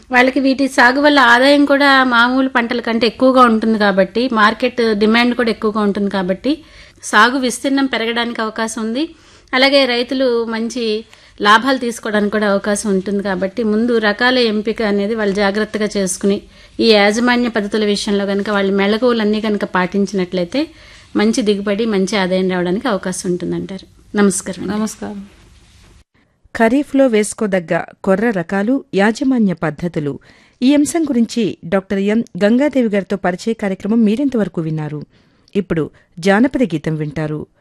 వాళ్ళకి వీటి సాగు వల్ల ఆదాయం కూడా మామూలు పంటల కంటే ఎక్కువగా ఉంటుంది కాబట్టి మార్కెట్ డిమాండ్ కూడా ఎక్కువగా ఉంటుంది కాబట్టి సాగు విస్తీర్ణం పెరగడానికి అవకాశం ఉంది అలాగే రైతులు మంచి లాభాలు తీసుకోవడానికి కూడా అవకాశం ఉంటుంది కాబట్టి ముందు రకాల ఎంపిక అనేది వాళ్ళు జాగ్రత్తగా చేసుకుని ఈ యాజమాన్య పద్ధతుల విషయంలో కనుక వాళ్ళు మెళకువలన్నీ కనుక పాటించినట్లయితే మంచి దిగుబడి మంచి ఆదాయం రావడానికి అవకాశం ఉంటుందంటారు నమస్కారం నమస్కారం ఖరీఫ్లో వేసుకోదగ్గ కొర్ర రకాలు యాజమాన్య పద్ధతులు ఈ అంశం గురించి డాక్టర్ ఎం గంగాదేవి గారితో పరిచయ కార్యక్రమం మీరింతవరకు విన్నారు ఇప్పుడు జానపద గీతం వింటారు